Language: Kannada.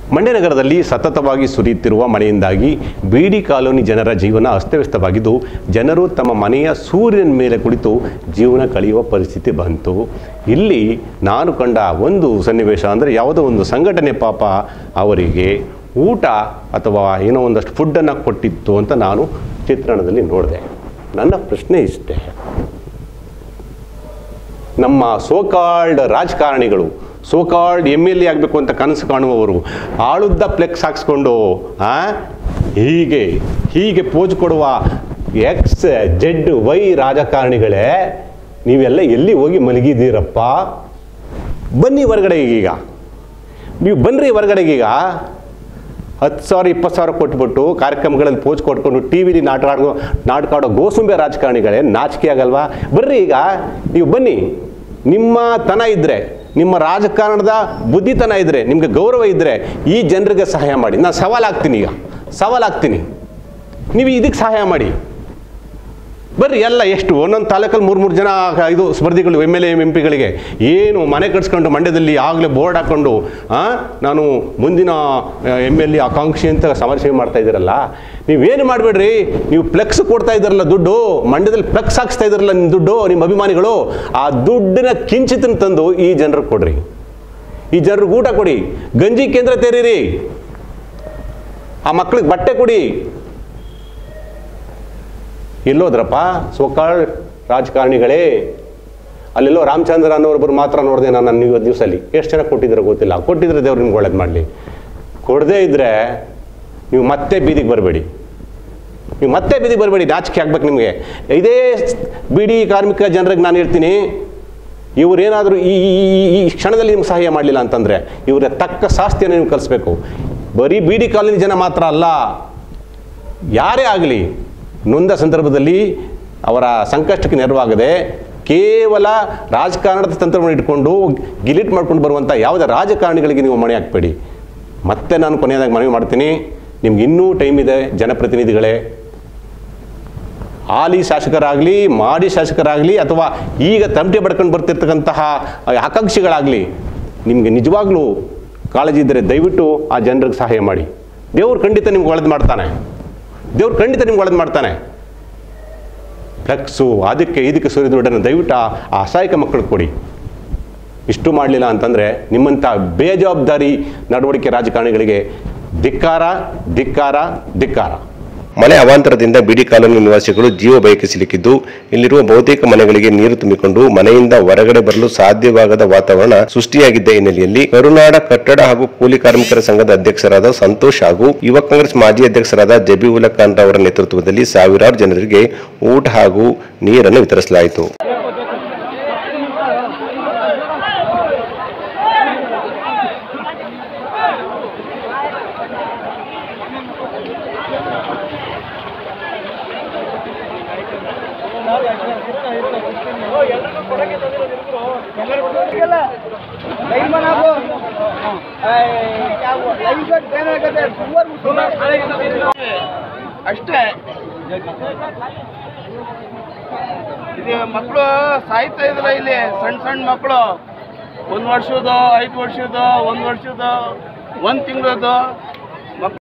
ಮಂಡ್ಯ ನಗರದಲ್ಲಿ ಸತತವಾಗಿ ಸುರಿಯುತ್ತಿರುವ ಮಳೆಯಿಂದಾಗಿ ಬೀಡಿ ಕಾಲೋನಿ ಜನರ ಜೀವನ ಅಸ್ತವ್ಯಸ್ತವಾಗಿದ್ದು ಜನರು ತಮ್ಮ ಮನೆಯ ಸೂರ್ಯನ ಮೇಲೆ ಕುಳಿತು ಜೀವನ ಕಳೆಯುವ ಪರಿಸ್ಥಿತಿ ಬಂತು ಇಲ್ಲಿ ನಾನು ಕಂಡ ಒಂದು ಸನ್ನಿವೇಶ ಅಂದರೆ ಯಾವುದೋ ಒಂದು ಸಂಘಟನೆ ಪಾಪ ಅವರಿಗೆ ಊಟ ಅಥವಾ ಏನೋ ಒಂದಷ್ಟು ಫುಡ್ಡನ್ನು ಕೊಟ್ಟಿತ್ತು ಅಂತ ನಾನು ಚಿತ್ರಣದಲ್ಲಿ ನೋಡಿದೆ ನನ್ನ ಪ್ರಶ್ನೆ ಇಷ್ಟೇ ನಮ್ಮ ಸೋಕಾಲ್ಡ್ ರಾಜಕಾರಣಿಗಳು ಸೋಕಾಲ್ಡ್ ಎಮ್ ಎಲ್ ಎ ಆಗಬೇಕು ಅಂತ ಕನಸು ಕಾಣುವವರು ಆಳುದ್ದ ಫ್ಲೆಕ್ಸ್ ಹಾಕ್ಸ್ಕೊಂಡು ಆ, ಹೀಗೆ ಹೀಗೆ ಪೋಜ್ ಕೊಡುವ ಎಕ್ಸ್ ಜೆಡ್ ವೈ ರಾಜಕಾರಣಿಗಳೇ ನೀವೆಲ್ಲ ಎಲ್ಲಿ ಹೋಗಿ ಮಲಗಿದ್ದೀರಪ್ಪ ಬನ್ನಿ ಹೊರಗಡೆ ಈಗ ನೀವು ಬನ್ನಿರಿ ಹೊರಗಡೆಗೀಗ ಹತ್ತು ಸಾವಿರ ಇಪ್ಪತ್ತು ಸಾವಿರ ಕೊಟ್ಬಿಟ್ಟು ಕಾರ್ಯಕ್ರಮಗಳಲ್ಲಿ ಪೋಚ್ ಕೊಟ್ಕೊಂಡು ಟಿ ವಿಲಿ ನಾಟಕ ಆಡೋ ನಾಟಕ ಆಡೋ ಗೋಸುಂಬೆ ರಾಜಕಾರಣಿಗಳೇ ನಾಚಿಕೆ ಆಗಲ್ವಾ ಬರ್ರಿ ಈಗ ನೀವು ಬನ್ನಿ ನಿಮ್ಮ ತನ ಇದ್ದರೆ ನಿಮ್ಮ ರಾಜಕಾರಣದ ಬುದ್ಧಿತನ ಇದ್ದರೆ ನಿಮಗೆ ಗೌರವ ಇದ್ದರೆ ಈ ಜನರಿಗೆ ಸಹಾಯ ಮಾಡಿ ನಾನು ಸವಾಲಾಗ್ತೀನಿ ಈಗ ಸವಾಲಾಗ್ತೀನಿ ನೀವು ಇದಕ್ಕೆ ಸಹಾಯ ಮಾಡಿ ಬರ್ರಿ ಎಲ್ಲ ಎಷ್ಟು ಒಂದೊಂದು ತಾಲೂಕಲ್ಲಿ ಮೂರು ಮೂರು ಜನ ಇದು ಸ್ಪರ್ಧಿಗಳು ಎಮ್ ಎಲ್ ಎ ಎಂ ಪಿಗಳಿಗೆ ಏನು ಮನೆ ಕಟ್ಸ್ಕೊಂಡು ಮಂಡ್ಯದಲ್ಲಿ ಆಗಲೇ ಬೋರ್ಡ್ ಹಾಕ್ಕೊಂಡು ಆ, ನಾನು ಮುಂದಿನ ಎಮ್ ಎಲ್ ಎ ಆಕಾಂಕ್ಷಿ ಅಂತ ಸಮಾಜ ಮಾಡ್ತಾ ಇದ್ದೀರಲ್ಲ ನೀವೇನು ಮಾಡಬೇಡ್ರಿ ನೀವು ಫ್ಲೆಕ್ಸ್ ಕೊಡ್ತಾ ಇದ್ದಾರಲ್ಲ ದುಡ್ಡು ಮಂಡ್ಯದಲ್ಲಿ ಫ್ಲೆಕ್ಸ್ ಹಾಕ್ಸ್ತಾ ಇದ್ದಾರಲ್ಲ ನಿಮ್ಮ ದುಡ್ಡು ನಿಮ್ಮ ಅಭಿಮಾನಿಗಳು ಆ ದುಡ್ಡಿನ ಕಿಂಚಿತನ ತಂದು ಈ ಜನರಿಗೆ ಕೊಡ್ರಿ ಈ ಜನರಿಗೆ ಊಟ ಕೊಡಿ ಗಂಜಿ ಕೇಂದ್ರ ತೆರೀರಿ ಆ ಮಕ್ಳಿಗೆ ಬಟ್ಟೆ ಕೊಡಿ ಎಲ್ಲೋದ್ರಪ್ಪ ಸೋಕಾಳ್ ರಾಜಕಾರಣಿಗಳೇ ಅಲ್ಲೆಲ್ಲೋ ರಾಮಚಂದ್ರ ಅನ್ನೋರೊಬ್ಬರು ಮಾತ್ರ ನೋಡಿದೆ ನಾನು ನನ್ನ ಇವತ್ತು ದಿವಸಲ್ಲಿ ಎಷ್ಟು ಜನ ಕೊಟ್ಟಿದ್ರೆ ಗೊತ್ತಿಲ್ಲ ಕೊಟ್ಟಿದ್ರೆ ದೇವ್ರು ನಿಮ್ಗೆ ಒಳ್ಳೇದು ಮಾಡಲಿ ಕೊಡದೇ ಇದ್ದರೆ ನೀವು ಮತ್ತೆ ಬೀದಿಗೆ ಬರಬೇಡಿ ನೀವು ಮತ್ತೆ ಬೀದಿಗೆ ಬರಬೇಡಿ ನಾಚಿಕೆ ಆಗ್ಬೇಕು ನಿಮಗೆ ಇದೇ ಬಿಡಿ ಕಾರ್ಮಿಕ ಜನರಿಗೆ ನಾನು ಹೇಳ್ತೀನಿ ಇವರೇನಾದರೂ ಈ ಈ- ಈ- ಈ ಕ್ಷಣದಲ್ಲಿ ನಿಮ್ಗೆ ಸಹಾಯ ಮಾಡಲಿಲ್ಲ ಅಂತಂದರೆ ಇವರ ತಕ್ಕ ಶಾಸ್ತಿಯನ್ನು ನೀವು ಕಲಿಸ್ಬೇಕು ಬರೀ ಬಿಡಿ ಕಾಲೋನಿ ಜನ ಮಾತ್ರ ಅಲ್ಲ ಯಾರೇ ಆಗಲಿ ನೊಂದ ಸಂದರ್ಭದಲ್ಲಿ ಅವರ ಸಂಕಷ್ಟಕ್ಕೆ ನೆರವಾಗದೆ ಕೇವಲ ರಾಜಕಾರಣದ ತಂತ್ರವನ್ನು ಇಟ್ಕೊಂಡು ಗಿಲಿಟ್ ಮಾಡ್ಕೊಂಡು ಬರುವಂಥ ಯಾವುದೇ ರಾಜಕಾರಣಿಗಳಿಗೆ ನೀವು ಮಣೆ ಹಾಕಬೇಡಿ ಮತ್ತೆ ನಾನು ಕೊನೆಯದಾಗಿ ಮನವಿ ಮಾಡ್ತೀನಿ ನಿಮ್ಗೆ ಇನ್ನೂ ಟೈಮ್ ಇದೆ ಜನಪ್ರತಿನಿಧಿಗಳೇ ಹಾಲಿ ಶಾಸಕರಾಗಲಿ ಮಾಡಿ ಶಾಸಕರಾಗಲಿ ಅಥವಾ ಈಗ ತಮಟೆ ಬಡ್ಕೊಂಡು ಬರ್ತಿರ್ತಕ್ಕಂತಹ ಆಕಾಂಕ್ಷಿಗಳಾಗಲಿ ನಿಮಗೆ ನಿಜವಾಗ್ಲೂ ಕಾಳಜಿ ಇದ್ದರೆ ದಯವಿಟ್ಟು ಆ ಜನರಿಗೆ ಸಹಾಯ ಮಾಡಿ ದೇವ್ರು ಖಂಡಿತ ನಿಮ್ಗೆ ಒಳ್ಳೇದು ಮಾಡ್ತಾನೆ ದೇವ್ರು ಖಂಡಿತ ನಿಮ್ಗೆ ಒಳ್ಳೇದು ಮಾಡ್ತಾನೆ ಫ್ಲೆಕ್ಸು ಅದಕ್ಕೆ ಇದಕ್ಕೆ ಸುರಿದ ದುಡ್ಡನ್ನು ದಯವಿಟ್ಟು ಆ ಆ ಅಸಹಾಯಕ ಮಕ್ಕಳಿಗೆ ಕೊಡಿ ಇಷ್ಟು ಮಾಡಲಿಲ್ಲ ಅಂತಂದರೆ ನಿಮ್ಮಂಥ ಬೇಜವಾಬ್ದಾರಿ ನಡವಳಿಕೆ ರಾಜಕಾರಣಿಗಳಿಗೆ ಧಿಕ್ಕಾರ ಧಿಕ್ಕಾರ ಧಿಕ್ಕಾರ ಮನೆ ಅವಾಂತರದಿಂದ ಬಿಡಿ ಕಾಲೋನಿ ನಿವಾಸಿಗಳು ಜೀವ ಬಯಕೆ ಸಿಲುಕಿದ್ದು ಇಲ್ಲಿರುವ ಬಹುತೇಕ ಮನೆಗಳಿಗೆ ನೀರು ತುಂಬಿಕೊಂಡು ಮನೆಯಿಂದ ಹೊರಗಡೆ ಬರಲು ಸಾಧ್ಯವಾಗದ ವಾತಾವರಣ ಸೃಷ್ಟಿಯಾಗಿದ್ದ ಹಿನ್ನೆಲೆಯಲ್ಲಿ ಕರುನಾಡ ಕಟ್ಟಡ ಹಾಗೂ ಕೂಲಿ ಕಾರ್ಮಿಕರ ಸಂಘದ ಅಧ್ಯಕ್ಷರಾದ ಸಂತೋಷ್ ಹಾಗೂ ಯುವ ಕಾಂಗ್ರೆಸ್ ಮಾಜಿ ಅಧ್ಯಕ್ಷರಾದ ಜಬೀವುಲ್ಲಾ ಖಾನ್ ರವರ ನೇತೃತ್ವದಲ್ಲಿ ಸಾವಿರಾರು ಜನರಿಗೆ ಊಟ ಹಾಗೂ ನೀರನ್ನು ವಿತರಿಸಲಾಯಿತು लाइन बना दो ऐ, क्या हुआ लाइन का देना कहते हैं सुअर ಅಷ್ಟೇ ಇದು ಮಕ್ಕಳು ಸಾಯ್ತಾ ಇದ್ರ ಇಲ್ಲಿ ಸಣ್ಣ ಸಣ್ಣ ಮಕ್ಕಳು ಒಂದು ವರ್ಷದ ಐದು ವರ್ಷದ ಒಂದು ವರ್ಷದ ಒಂದು ತಿಂಗಳದು